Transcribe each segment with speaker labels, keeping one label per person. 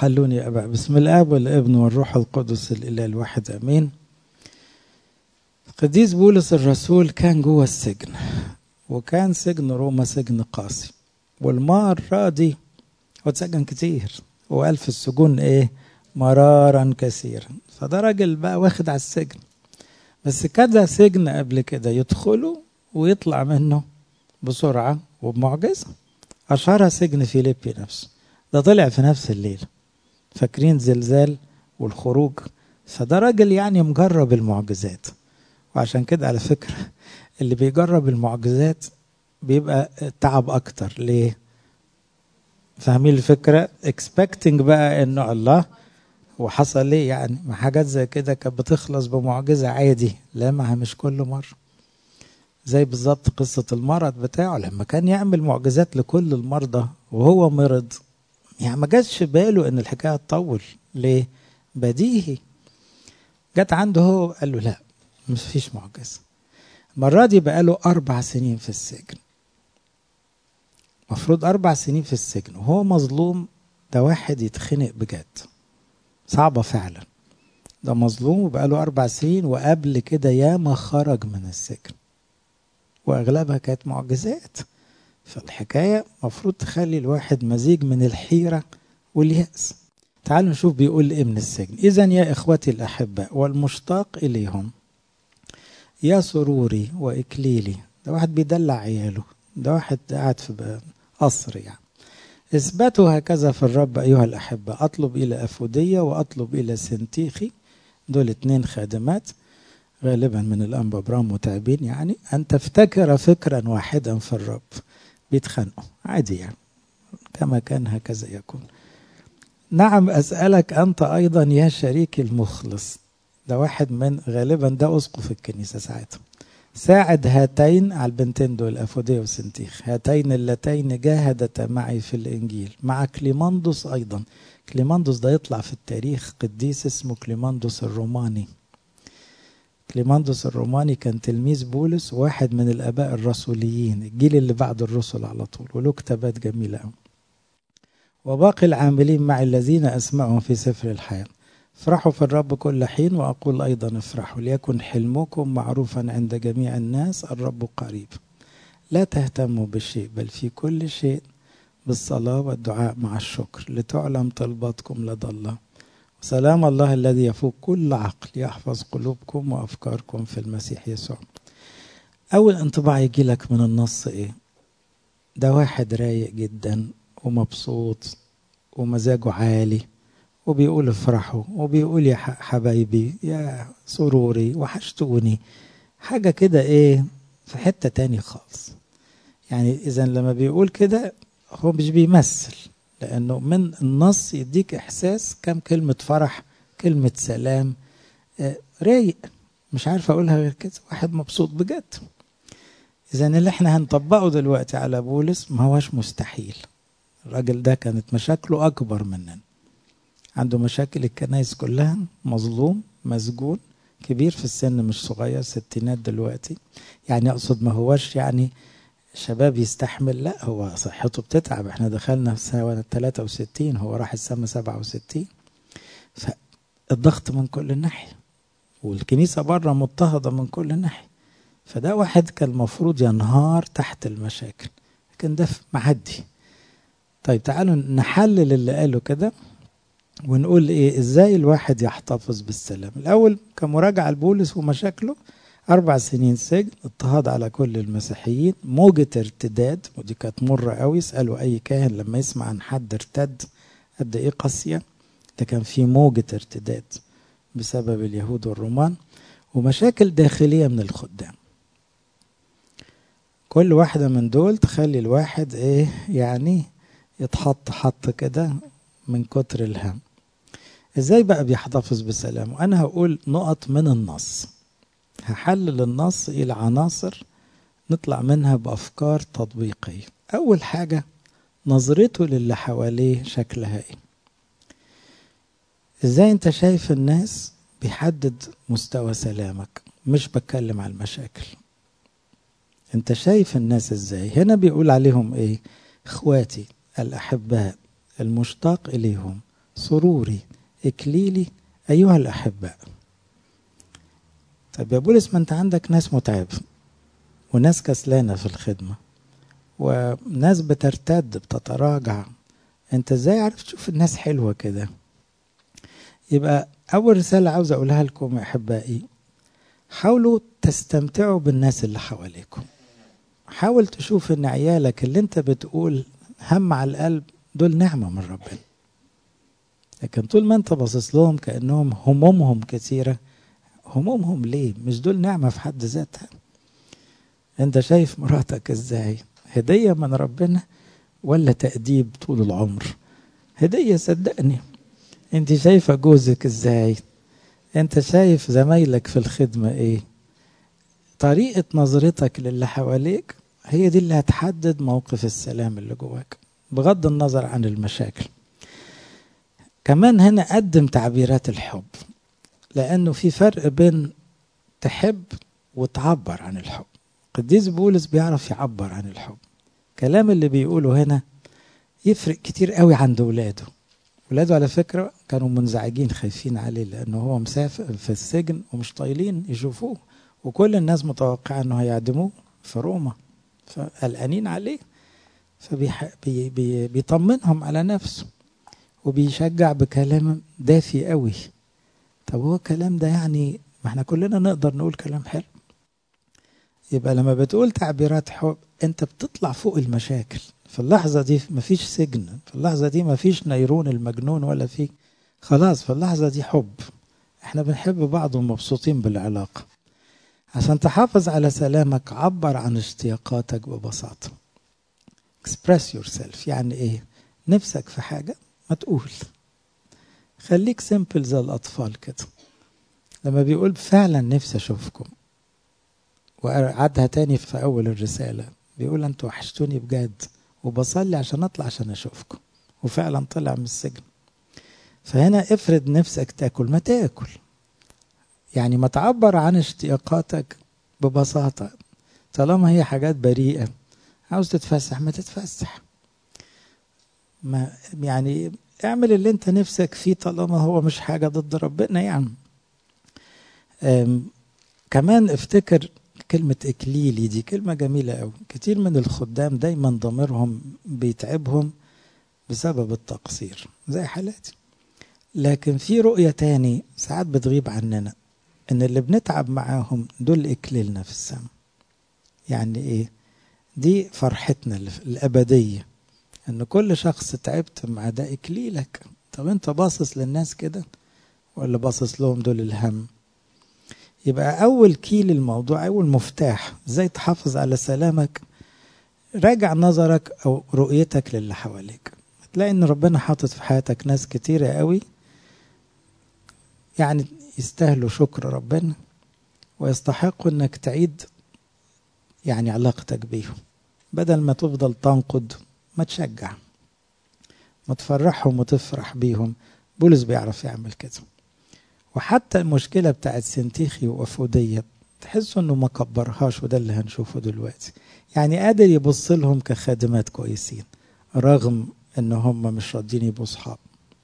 Speaker 1: حلوني يا أبا بسم الآب والابن والروح القدس الإله الواحد أمين القديس بولس الرسول كان جوه السجن وكان سجن روما سجن قاسي والمرة دي هو اتسجن كتير وقال في السجون ايه مرارا كثيرا فده راجل بقى واخد على السجن بس كذا سجن قبل كده يدخله ويطلع منه بسرعة وبمعجزة أشهرها سجن فيليبي نفسه ده طلع في نفس الليل فاكرين زلزال والخروج فده راجل يعني مجرب المعجزات وعشان كده على فكرة اللي بيجرب المعجزات بيبقى تعب أكتر ليه؟ فاهمين الفكرة؟ expecting بقى إنه الله وحصل ليه يعني؟ ما حاجات زي كده كانت بتخلص بمعجزة عادي لا ما مش كل مرة زي بالظبط قصة المرض بتاعه لما كان يعمل معجزات لكل المرضى وهو مرض يعني ما جاتش باله ان الحكايه تطول ليه بديهي جت عنده هو قال له لا مش فيش معجزه المره دي بقى له اربع سنين في السجن مفروض اربع سنين في السجن وهو مظلوم ده واحد يتخنق بجد صعبه فعلا ده مظلوم وبقى له اربع سنين وقبل كده ياما خرج من السجن واغلبها كانت معجزات فالحكاية مفروض تخلي الواحد مزيج من الحيرة واليأس تعالوا نشوف بيقول ايه من السجن إذا يا إخوتي الأحباء والمشتاق إليهم يا سروري وإكليلي ده واحد بيدلع عياله ده واحد قاعد في قصر يعني اثبتوا هكذا في الرب أيها الأحبة أطلب إلى أفودية وأطلب إلى سنتيخي دول اتنين خادمات غالبا من الأنبا برام متعبين يعني أن تفتكر فكرا واحدا في الرب بيتخانقوا عادي يعني كما كان هكذا يكون نعم أسألك أنت أيضا يا شريكي المخلص ده واحد من غالبا ده أسقف الكنيسة ساعتها ساعد هاتين على البنتين دول أفودية وسنتيخ هاتين اللتين جاهدتا معي في الإنجيل مع كليماندوس أيضا كليماندوس ده يطلع في التاريخ قديس اسمه كليماندوس الروماني كليماندوس الروماني كان تلميذ بولس واحد من الاباء الرسوليين الجيل اللي بعد الرسل على طول وله كتابات جميله قوي وباقي العاملين مع الذين اسمعهم في سفر الحياه افرحوا في الرب كل حين واقول ايضا افرحوا ليكن حلمكم معروفا عند جميع الناس الرب قريب لا تهتموا بالشيء بل في كل شيء بالصلاه والدعاء مع الشكر لتعلم طلباتكم لدى الله سلام الله الذي يفوق كل عقل يحفظ قلوبكم وافكاركم في المسيح يسوع اول انطباع يجي لك من النص ايه ده واحد رايق جدا ومبسوط ومزاجه عالي وبيقول افرحوا وبيقول يا حبايبي يا سروري وحشتوني حاجه كده ايه في حته تاني خالص يعني اذا لما بيقول كده هو مش بيمثل لانه من النص يديك احساس كم كلمه فرح كلمه سلام آه رايق مش عارف اقولها غير كده واحد مبسوط بجد اذا اللي احنا هنطبقه دلوقتي على بولس ما هوش مستحيل الراجل ده كانت مشاكله اكبر مننا عنده مشاكل الكنايس كلها مظلوم مسجون كبير في السن مش صغير ستينات دلوقتي يعني اقصد ما هوش يعني شباب يستحمل لا هو صحته بتتعب احنا دخلنا في سنة 63 هو راح السما 67 فالضغط من كل ناحية والكنيسة بره مضطهدة من كل ناحية فده واحد كان المفروض ينهار تحت المشاكل لكن ده معدي طيب تعالوا نحلل اللي قاله كده ونقول ايه ازاي الواحد يحتفظ بالسلام الاول كمراجعة لبولس ومشاكله أربع سنين سجن اضطهاد على كل المسيحيين موجة ارتداد ودي كانت مرة قوي اسألوا أي كاهن لما يسمع عن حد ارتد قد إيه قاسية ده كان في موجة ارتداد بسبب اليهود والرومان ومشاكل داخلية من الخدام كل واحدة من دول تخلي الواحد إيه يعني يتحط حط كده من كتر الهم ازاي بقى بيحتفظ بسلامه انا هقول نقط من النص هحلل النص إلى عناصر نطلع منها بأفكار تطبيقية أول حاجة نظرته للي حواليه شكلها إيه إزاي أنت شايف الناس بيحدد مستوى سلامك مش بتكلم على المشاكل أنت شايف الناس إزاي هنا بيقول عليهم إيه إخواتي الأحباء المشتاق إليهم سروري إكليلي أيها الأحباء طب يا بولس ما أنت عندك ناس متعب وناس كسلانة في الخدمة وناس بترتد بتتراجع أنت إزاي عارف تشوف الناس حلوة كده يبقى أول رسالة عاوز أقولها لكم يا أحبائي حاولوا تستمتعوا بالناس اللي حواليكم حاول تشوف ان عيالك اللي انت بتقول هم على القلب دول نعمة من ربنا لكن طول ما انت باصص لهم كأنهم همومهم كثيرة همومهم ليه مش دول نعمة في حد ذاتها انت شايف مراتك ازاي هدية من ربنا ولا تأديب طول العمر هدية صدقني انت شايفة جوزك ازاي انت شايف زمايلك في الخدمة ايه طريقة نظرتك للي حواليك هي دي اللي هتحدد موقف السلام اللي جواك بغض النظر عن المشاكل كمان هنا قدم تعبيرات الحب لأنه في فرق بين تحب وتعبر عن الحب قديس بولس بيعرف يعبر عن الحب كلام اللي بيقوله هنا يفرق كتير قوي عند ولاده ولاده على فكرة كانوا منزعجين خايفين عليه لأنه هو مسافر في السجن ومش طايلين يشوفوه وكل الناس متوقعة أنه هيعدموه في روما فقلقانين عليه فبيطمنهم على نفسه وبيشجع بكلام دافي قوي طب هو الكلام ده يعني ما احنا كلنا نقدر نقول كلام حلو يبقى لما بتقول تعبيرات حب انت بتطلع فوق المشاكل في اللحظة دي مفيش سجن في اللحظة دي مفيش نيرون المجنون ولا في خلاص في اللحظة دي حب احنا بنحب بعض ومبسوطين بالعلاقة عشان تحافظ على سلامك عبر عن اشتياقاتك ببساطة express yourself يعني ايه نفسك في حاجة ما تقول خليك سيمبل زي الأطفال كده لما بيقول فعلا نفسي أشوفكم وعدها تاني في أول الرسالة بيقول أنتوا وحشتوني بجد وبصلي عشان أطلع عشان أشوفكم وفعلا طلع من السجن فهنا افرض نفسك تاكل ما تاكل يعني ما تعبر عن اشتياقاتك ببساطة طالما هي حاجات بريئة عاوز تتفسح ما تتفسح ما يعني اعمل اللي انت نفسك فيه طالما هو مش حاجة ضد ربنا يعني كمان افتكر كلمة إكليلي دي كلمة جميلة أوي كتير من الخدام دايما ضميرهم بيتعبهم بسبب التقصير زي حالاتي لكن في رؤية تاني ساعات بتغيب عننا ان اللي بنتعب معاهم دول اكليلنا في السماء يعني ايه دي فرحتنا الابديه ان كل شخص تعبت مع ده اكليلك طب انت باصص للناس كده ولا باصص لهم دول الهم يبقى اول كيل الموضوع اول مفتاح ازاي تحافظ على سلامك راجع نظرك او رؤيتك للي حواليك تلاقي ان ربنا حاطط في حياتك ناس كتيره قوي يعني يستاهلوا شكر ربنا ويستحقوا انك تعيد يعني علاقتك بيهم بدل ما تفضل تنقد ما تشجع ما تفرحهم وتفرح بيهم بولس بيعرف يعمل كده وحتى المشكلة بتاعت سنتيخي وأفودية تحسوا انه ما كبرهاش وده اللي هنشوفه دلوقتي يعني قادر يبص لهم كخادمات كويسين رغم ان هم مش راضيين يبقوا صحاب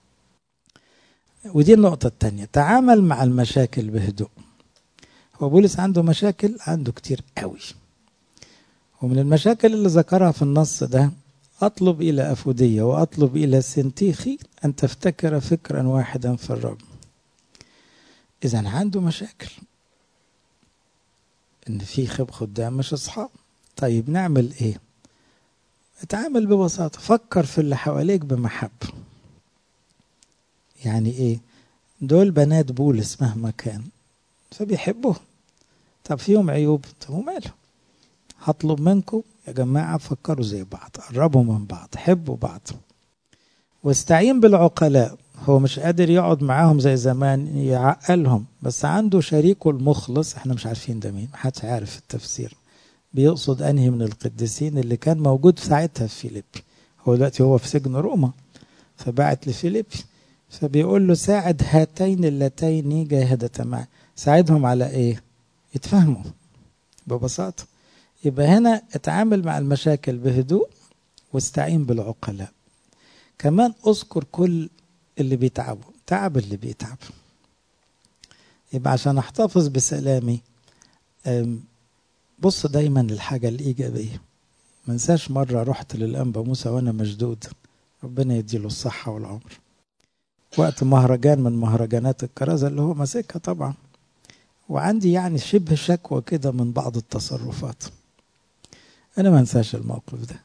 Speaker 1: ودي النقطة التانية تعامل مع المشاكل بهدوء هو بولس عنده مشاكل عنده كتير قوي ومن المشاكل اللي ذكرها في النص ده أطلب إلى أفودية وأطلب إلى سنتيخي أن تفتكر فكرا واحدا في الرب إذا عنده مشاكل إن في خب خدام مش أصحاب طيب نعمل إيه؟ اتعامل ببساطة فكر في اللي حواليك بمحبة يعني إيه؟ دول بنات بولس مهما كان فبيحبوه طب فيهم عيوب طب وماله هطلب منكم يا جماعة فكروا زي بعض قربوا من بعض حبوا بعض واستعين بالعقلاء هو مش قادر يقعد معاهم زي زمان يعقلهم بس عنده شريكه المخلص احنا مش عارفين ده مين محدش عارف التفسير بيقصد انهي من القديسين اللي كان موجود ساعتها في فيليبي هو دلوقتي هو في سجن روما فبعت لفيليبي فبيقول له ساعد هاتين اللتين جاهدتا معي ساعدهم على ايه يتفهموا ببساطه يبقى هنا اتعامل مع المشاكل بهدوء واستعين بالعقلاء كمان اذكر كل اللي بيتعبوا تعب اللي بيتعب يبقى عشان احتفظ بسلامي بص دايما للحاجة الإيجابية ما انساش مرة رحت للأنبا موسى وأنا مشدود ربنا يديله الصحة والعمر وقت مهرجان من مهرجانات الكرازة اللي هو ماسكها طبعا وعندي يعني شبه شكوى كده من بعض التصرفات أنا ما انساش الموقف ده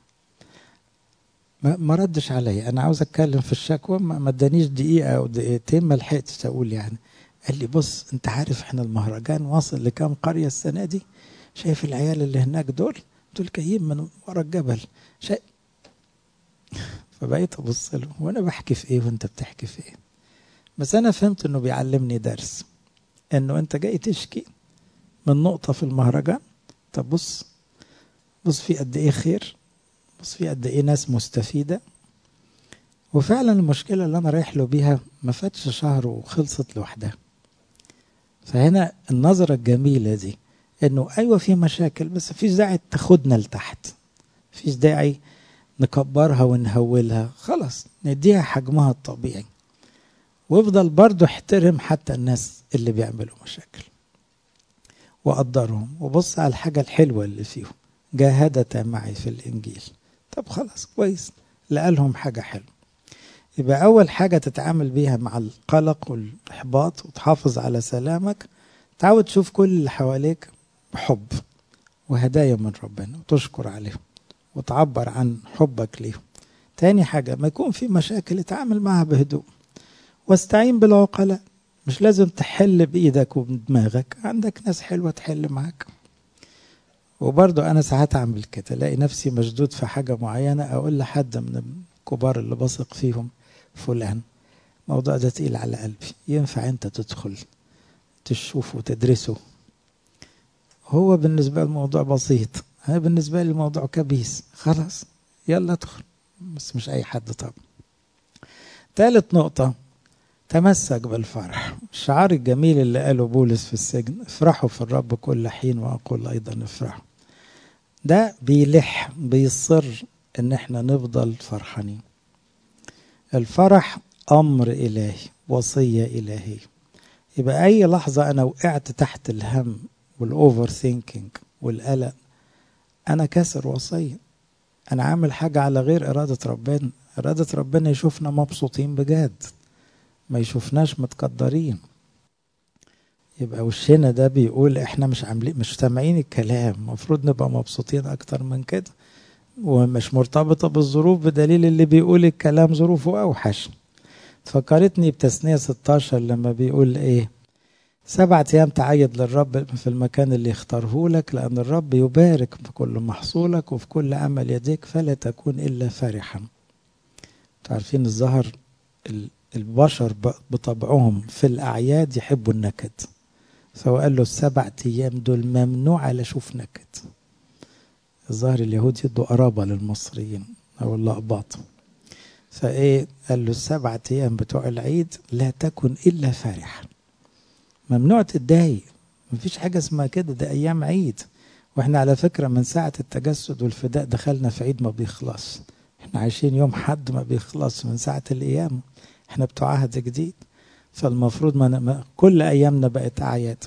Speaker 1: ما ردش عليا أنا عاوز أتكلم في الشكوى ما ادانيش دقيقة أو دقيقتين ما لحقتش أقول يعني قال لي بص أنت عارف إحنا المهرجان واصل لكام قرية السنة دي شايف العيال اللي هناك دول دول جايين من ورا الجبل شايف فبقيت ابص له وانا بحكي في ايه وانت بتحكي في ايه بس انا فهمت انه بيعلمني درس انه انت جاي تشكي من نقطه في المهرجان طب بص بص في قد ايه خير بص في قد ايه ناس مستفيده وفعلا المشكله اللي انا رايح له بيها ما فاتش شهر وخلصت لوحدها فهنا النظره الجميله دي انه ايوه في مشاكل بس مفيش داعي تاخدنا لتحت مفيش داعي نكبرها ونهولها خلاص نديها حجمها الطبيعي وافضل برضو احترم حتى الناس اللي بيعملوا مشاكل وقدرهم وبص على الحاجة الحلوة اللي فيهم جاهدت معي في الإنجيل طب خلاص كويس لقالهم حاجة حلوة يبقى أول حاجة تتعامل بيها مع القلق والإحباط وتحافظ على سلامك تعود تشوف كل اللي حواليك بحب وهدايا من ربنا وتشكر عليهم وتعبر عن حبك ليهم تاني حاجة ما يكون في مشاكل اتعامل معها بهدوء واستعين بالعقلاء مش لازم تحل بإيدك وبدماغك عندك ناس حلوة تحل معاك وبرضه أنا ساعات أعمل كده ألاقي نفسي مشدود في حاجة معينة أقول لحد من الكبار اللي بثق فيهم فلان الموضوع ده تقيل على قلبي ينفع أنت تدخل تشوفه وتدرسه هو بالنسبة للموضوع بسيط أنا بالنسبة لي الموضوع كبيس خلاص يلا ادخل بس مش أي حد طبعا ثالث نقطة تمسك بالفرح الشعار الجميل اللي قاله بولس في السجن افرحوا في الرب كل حين وأقول أيضا افرحوا ده بيلح بيصر ان احنا نفضل فرحانين الفرح امر الهي وصيه الهيه يبقى اي لحظه انا وقعت تحت الهم والاوفر ثينكينج والقلق انا كسر وصيه انا عامل حاجه على غير اراده ربنا اراده ربنا يشوفنا مبسوطين بجد ما يشوفناش متقدرين يبقى وشنا ده بيقول احنا مش عاملين مش سامعين الكلام المفروض نبقى مبسوطين اكتر من كده ومش مرتبطة بالظروف بدليل اللي بيقول الكلام ظروفه أوحش فكرتني بتثنية 16 لما بيقول إيه سبعة أيام تعيد للرب في المكان اللي يختاره لك لأن الرب يبارك في كل محصولك وفي كل عمل يديك فلا تكون إلا فرحا عارفين الظهر البشر بطبعهم في الأعياد يحبوا النكد فهو قال له السبعة أيام دول ممنوع على شوف نكد الظاهر اليهود يدوا قرابة للمصريين أو اللقباط فإيه قال له السبعة أيام بتوع العيد لا تكن إلا فرح ممنوع تتضايق مفيش حاجة اسمها كده ده أيام عيد وإحنا على فكرة من ساعة التجسد والفداء دخلنا في عيد ما بيخلص إحنا عايشين يوم حد ما بيخلص من ساعة القيامة إحنا بتوع عهد جديد فالمفروض ما كل أيامنا بقت أعياد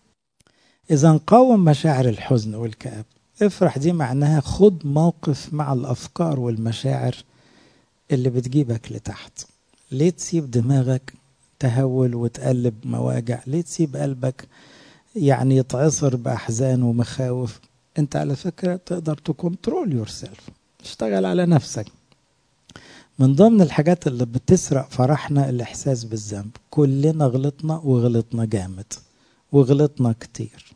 Speaker 1: إذا قاوم مشاعر الحزن والكآبة افرح دي معناها خد موقف مع الافكار والمشاعر اللي بتجيبك لتحت ليه تسيب دماغك تهول وتقلب مواجع ليه تسيب قلبك يعني يتعصر باحزان ومخاوف انت على فكره تقدر تكنترول يور سيلف اشتغل على نفسك من ضمن الحاجات اللي بتسرق فرحنا الاحساس بالذنب كلنا غلطنا وغلطنا جامد وغلطنا كتير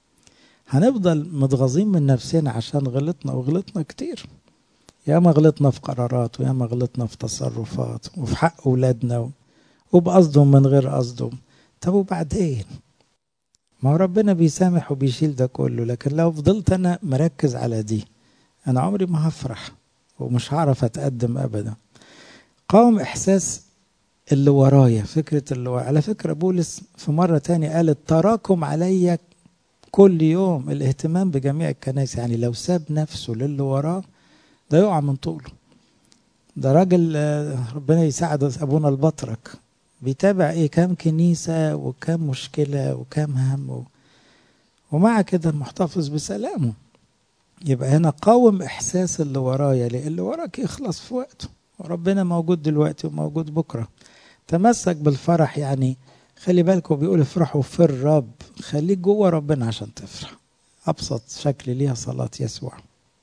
Speaker 1: هنفضل متغاظين من نفسنا عشان غلطنا وغلطنا كتير يا ما غلطنا في قرارات ويا ما غلطنا في تصرفات وفي حق أولادنا وبقصدهم من غير قصدهم طب وبعدين ما هو ربنا بيسامح وبيشيل ده كله لكن لو فضلت أنا مركز على دي أنا عمري ما هفرح ومش هعرف أتقدم أبدا قاوم إحساس اللي ورايا فكرة اللي ورايا على فكرة بولس في مرة تاني قال التراكم عليا كل يوم الاهتمام بجميع الكنائس يعني لو ساب نفسه للي وراه ده يقع من طوله ده راجل ربنا يساعد ابونا البطرك بيتابع ايه كام كنيسة وكام مشكلة وكام هم و... ومع كده محتفظ بسلامه يبقى هنا قاوم احساس اللي ورايا ليه اللي وراك يخلص في وقته وربنا موجود دلوقتي وموجود بكرة تمسك بالفرح يعني خلي بالكم بيقول افرحوا في الرب خليك جوه ربنا عشان تفرح ابسط شكل ليها صلاة يسوع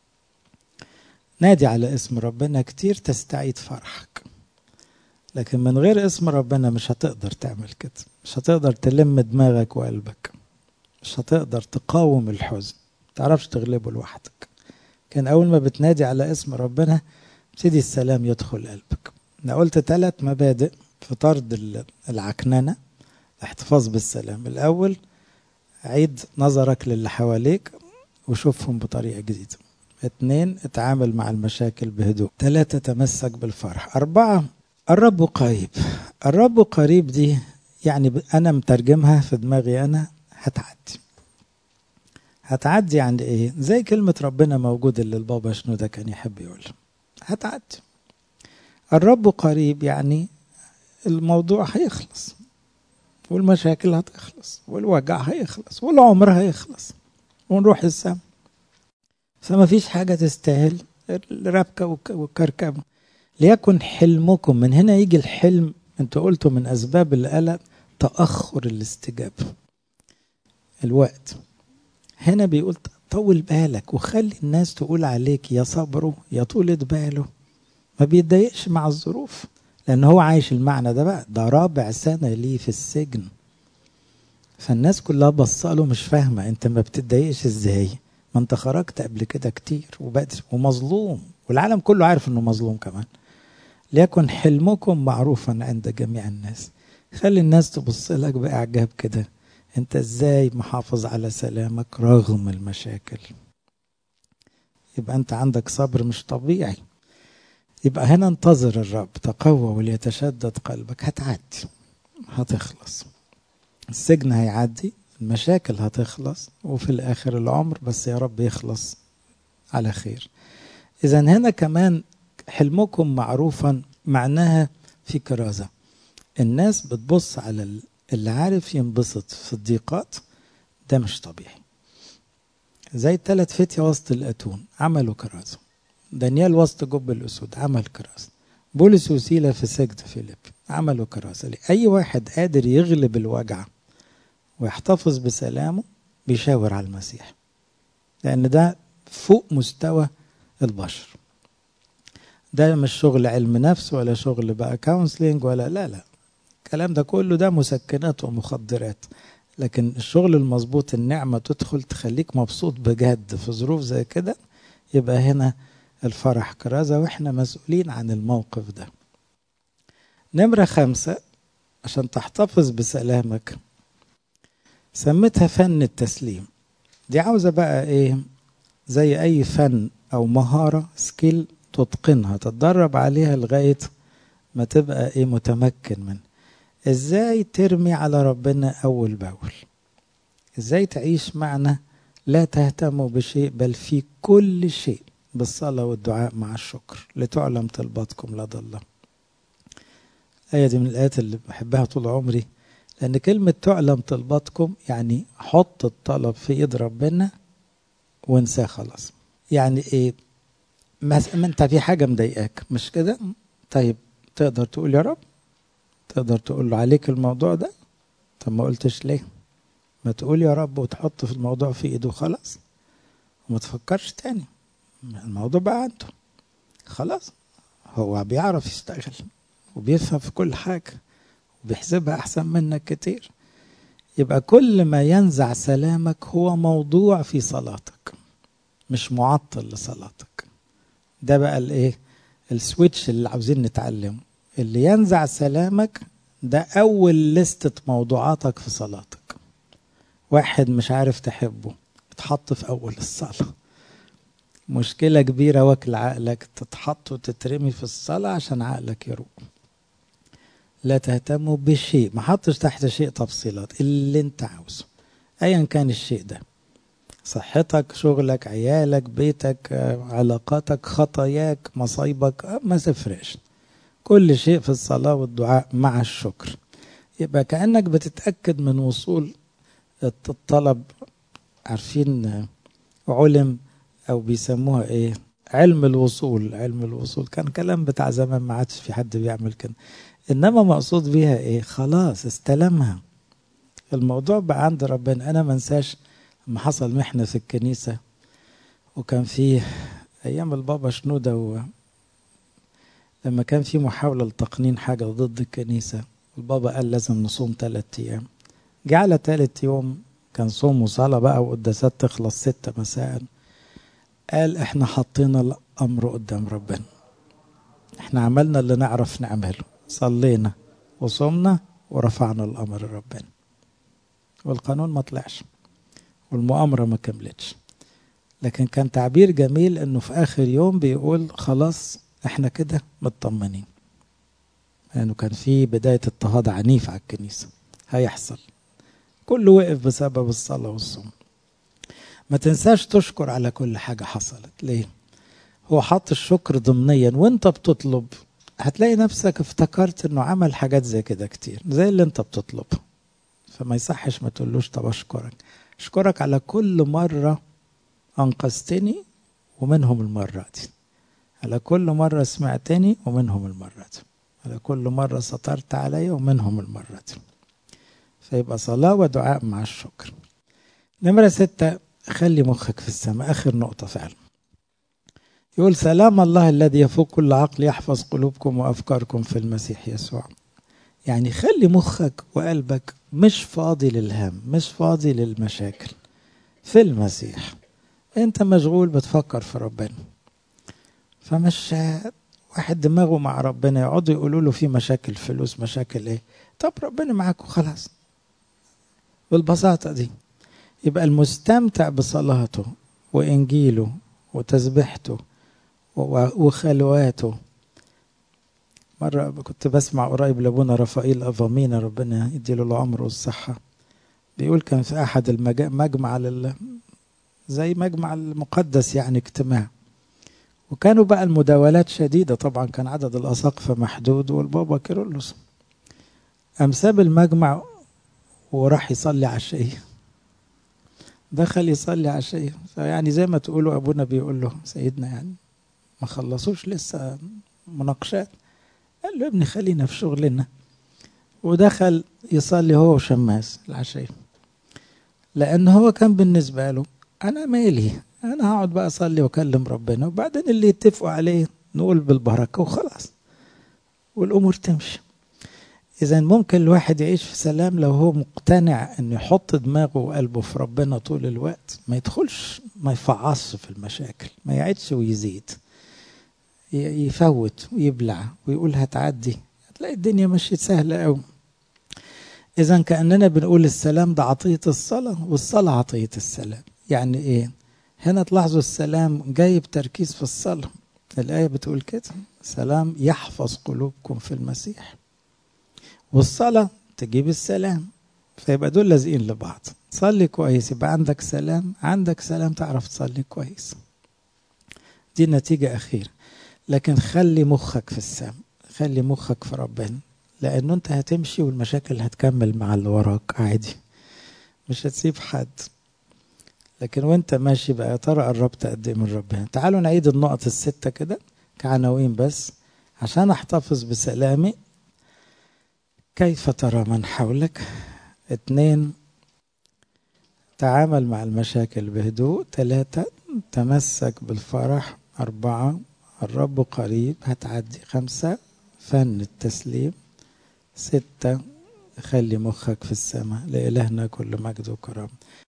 Speaker 1: نادي على اسم ربنا كتير تستعيد فرحك لكن من غير اسم ربنا مش هتقدر تعمل كده مش هتقدر تلم دماغك وقلبك مش هتقدر تقاوم الحزن تعرفش تغلبه لوحدك كان أول ما بتنادي على اسم ربنا ابتدي السلام يدخل قلبك أنا قلت ثلاث مبادئ في طرد العكننة الاحتفاظ بالسلام الأول عيد نظرك للي حواليك وشوفهم بطريقة جديدة اثنين اتعامل مع المشاكل بهدوء ثلاثة تمسك بالفرح أربعة الرب قريب الرب قريب دي يعني أنا مترجمها في دماغي أنا هتعدي هتعدي عند إيه زي كلمة ربنا موجود اللي البابا شنو ده كان يحب يقول هتعدي الرب قريب يعني الموضوع هيخلص والمشاكل هتخلص والوجع هيخلص والعمر هيخلص ونروح السما فما فيش حاجة تستاهل الربكة والكركبة ليكن حلمكم من هنا يجي الحلم انتوا قلتوا من أسباب القلق تأخر الاستجابة الوقت هنا بيقول طول بالك وخلي الناس تقول عليك يا صبره يا طولة باله ما بيتضايقش مع الظروف لأن هو عايش المعنى ده بقى ده رابع سنة ليه في السجن فالناس كلها بصاله مش فاهمة انت ما بتتضايقش ازاي ما انت خرجت قبل كده كتير وبقت ومظلوم والعالم كله عارف انه مظلوم كمان ليكن حلمكم معروفا عند جميع الناس خلي الناس تبص لك بإعجاب كده انت ازاي محافظ على سلامك رغم المشاكل يبقى انت عندك صبر مش طبيعي يبقى هنا انتظر الرب تقوى وليتشدد قلبك هتعدي هتخلص السجن هيعدي المشاكل هتخلص وفي الآخر العمر بس يا رب يخلص على خير إذا هنا كمان حلمكم معروفا معناها في كرازة الناس بتبص على اللي عارف ينبسط في الضيقات ده مش طبيعي زي الثلاث فتية وسط الأتون عملوا كرازة دانيال وسط جب الأسود عمل كرازة بولس وسيلة في سجن فيليب عملوا كرازة أي واحد قادر يغلب الوجع ويحتفظ بسلامه بيشاور على المسيح لأن ده فوق مستوى البشر ده مش شغل علم نفس ولا شغل بقى كونسلينج ولا لا لا الكلام ده كله ده مسكنات ومخدرات لكن الشغل المظبوط النعمة تدخل تخليك مبسوط بجد في ظروف زي كده يبقى هنا الفرح كرازة واحنا مسؤولين عن الموقف ده نمرة خمسة عشان تحتفظ بسلامك سميتها فن التسليم دي عاوزة بقى ايه زي اي فن او مهارة سكيل تتقنها تتدرب عليها لغاية ما تبقى ايه متمكن منها ازاي ترمي على ربنا اول باول ازاي تعيش معنا لا تهتموا بشيء بل في كل شيء بالصلاة والدعاء مع الشكر لتعلم طلباتكم لدى الله الآية دي من الآيات اللي بحبها طول عمري لأن كلمة تعلم طلباتكم يعني حط الطلب في إيد ربنا وانساه خلاص يعني إيه ما أنت في حاجة مضايقاك مش كده طيب تقدر تقول يا رب تقدر تقول له عليك الموضوع ده طب ما قلتش ليه ما تقول يا رب وتحط في الموضوع في ايده خلاص وما تفكرش تاني الموضوع بقى عنده خلاص هو بيعرف يشتغل وبيفهم في كل حاجة وبيحسبها أحسن منك كتير يبقى كل ما ينزع سلامك هو موضوع في صلاتك مش معطل لصلاتك ده بقى الايه السويتش اللي عاوزين نتعلمه اللي ينزع سلامك ده أول لستة موضوعاتك في صلاتك واحد مش عارف تحبه تحط في أول الصلاة مشكلة كبيرة واكل عقلك تتحط وتترمي في الصلاة عشان عقلك يروق لا تهتموا بشيء ما حطش تحت شيء تفصيلات اللي انت عاوزه ايا كان الشيء ده صحتك شغلك عيالك بيتك علاقاتك خطاياك مصايبك ما تفرقش كل شيء في الصلاة والدعاء مع الشكر يبقى كأنك بتتأكد من وصول الطلب عارفين علم أو بيسموها إيه علم الوصول علم الوصول كان كلام بتاع زمان ما عادش في حد بيعمل كده إنما مقصود بيها إيه خلاص استلمها الموضوع بقى عند ربنا أنا ما انساش لما حصل محنة في الكنيسة وكان فيه أيام البابا شنودة و... لما كان في محاولة لتقنين حاجة ضد الكنيسة البابا قال لازم نصوم ثلاثة أيام جه على ثالث يوم كان صوم وصلاة بقى وقداسات تخلص ستة مساء قال احنا حطينا الأمر قدام ربنا احنا عملنا اللي نعرف نعمله صلينا وصمنا ورفعنا الأمر لربنا والقانون ما طلعش والمؤامرة ما كملتش لكن كان تعبير جميل انه في اخر يوم بيقول خلاص احنا كده مطمنين لانه يعني كان في بداية اضطهاد عنيف على الكنيسة هيحصل كله وقف بسبب الصلاة والصوم ما تنساش تشكر على كل حاجة حصلت ليه هو حط الشكر ضمنيا وانت بتطلب هتلاقي نفسك افتكرت انه عمل حاجات زي كده كتير زي اللي انت بتطلب فما يصحش ما تقولوش طب اشكرك اشكرك على كل مرة انقذتني ومنهم المرة دي على كل مرة سمعتني ومنهم المرة دي على كل مرة سترت علي ومنهم المرة دي فيبقى صلاة ودعاء مع الشكر نمرة ستة خلي مخك في السماء آخر نقطة فعلا يقول سلام الله الذي يفوق كل عقل يحفظ قلوبكم وأفكاركم في المسيح يسوع يعني خلي مخك وقلبك مش فاضي للهم مش فاضي للمشاكل في المسيح انت مشغول بتفكر في ربنا فمش واحد دماغه مع ربنا يقعدوا يقولوا له في مشاكل فلوس مشاكل ايه طب ربنا معاك وخلاص بالبساطة دي يبقى المستمتع بصلاته وإنجيله وتسبيحته وخلواته مرة كنت بسمع قريب لابونا رفائيل أفامينا ربنا يديله العمر والصحة بيقول كان في أحد المجمع لل زي مجمع المقدس يعني اجتماع وكانوا بقى المداولات شديدة طبعا كان عدد الأساقفة محدود والبابا كيرلس قام ساب المجمع وراح يصلي عشية دخل يصلي عشية فيعني زي ما تقولوا أبونا بيقول له سيدنا يعني ما خلصوش لسه مناقشات قال له يا ابني خلينا في شغلنا ودخل يصلي هو وشماس العشية لأن هو كان بالنسبة له أنا مالي أنا هقعد بقى أصلي وأكلم ربنا وبعدين اللي يتفقوا عليه نقول بالبركة وخلاص والأمور تمشي إذا ممكن الواحد يعيش في سلام لو هو مقتنع إنه يحط دماغه وقلبه في ربنا طول الوقت ما يدخلش ما يفعصش في المشاكل ما يعيدش ويزيد يفوت ويبلع ويقول هتعدي هتلاقي الدنيا مشيت سهلة أوي إذا كأننا بنقول السلام ده عطية الصلاة والصلاة عطية السلام يعني إيه هنا تلاحظوا السلام جاي بتركيز في الصلاة الآية بتقول كده سلام يحفظ قلوبكم في المسيح والصلاة تجيب السلام فيبقى دول لازقين لبعض صلي كويس يبقى عندك سلام عندك سلام تعرف تصلي كويس دي النتيجة أخيرة لكن خلي مخك في السماء خلي مخك في ربنا لأنه أنت هتمشي والمشاكل هتكمل مع اللي وراك عادي مش هتسيب حد لكن وانت ماشي بقى يا ترى قربت قد ايه من ربنا تعالوا نعيد النقط الستة كده كعناوين بس عشان احتفظ بسلامي كيف ترى من حولك اتنين تعامل مع المشاكل بهدوء ثلاثة تمسك بالفرح أربعة الرب قريب هتعدي خمسة فن التسليم ستة خلي مخك في السماء لإلهنا كل مجد وكرم